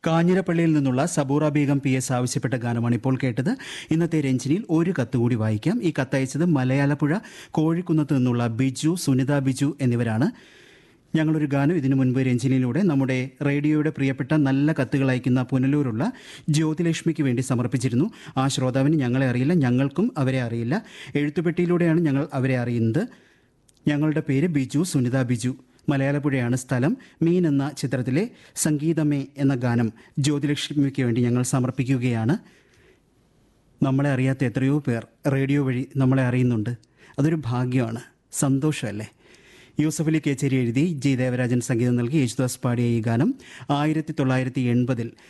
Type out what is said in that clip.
കാഞ്ഞിരപ്പള്ളിയിൽ നിന്നുള്ള സബൂറ Begum P S ആവശ്യപ്പെട്ട ഗാനമാണ് ഇപ്പോൾ കേട്ടത് ഇന്നത്തെ രഞ്ജിനിയിൽ ഒരു കത്ത് കൂടി വായിക്കാം ഈ കത്തയച്ചത് മലയാളപ്പുഴ കോഴിക്കുന്നത്ത് നിന്നുള്ള ബിജു സുനിത ബിജു എന്നിവരാണ് ഞങ്ങളൊരു ഗാനം ഇതിനു മുൻപ് രഞ്ജിനിയിലൂടെ നമ്മുടെ റേഡിയോയുടെ പ്രിയപ്പെട്ട നല്ല കത്തുകൾ അയക്കുന്ന പുനലൂരുള്ള ജ്യോതിലക്ഷ്മിക്ക് വേണ്ടി സമർപ്പിച്ചിരുന്നു ആ ശ്രോതാവിന് ഞങ്ങളെ അറിയില്ല ഞങ്ങൾക്കും അവരെ അറിയില്ല എഴുത്തുപെട്ടിയിലൂടെയാണ് ഞങ്ങൾ അവരെ അറിയുന്നത് ഞങ്ങളുടെ പേര് ബിജു സുനിത ബിജു മലയാളപ്പുഴയാണ് സ്ഥലം മീൻ എന്ന ചിത്രത്തിലെ സംഗീതമേ എന്ന ഗാനം ജ്യോതിലക്ഷ്മിക്ക് വേണ്ടി ഞങ്ങൾ സമർപ്പിക്കുകയാണ് നമ്മളെ അറിയാത്ത എത്രയോ പേർ റേഡിയോ വഴി നമ്മളെ അറിയുന്നുണ്ട് അതൊരു ഭാഗ്യമാണ് സന്തോഷമല്ലേ യൂസഫ് അലി കേച്ചേരി എഴുതി ജി ദേവരാജൻ സംഗീതം നൽകി യേശുദാസ് പാടിയ ഈ ഗാനം ആയിരത്തി തൊള്ളായിരത്തി എൺപതിൽ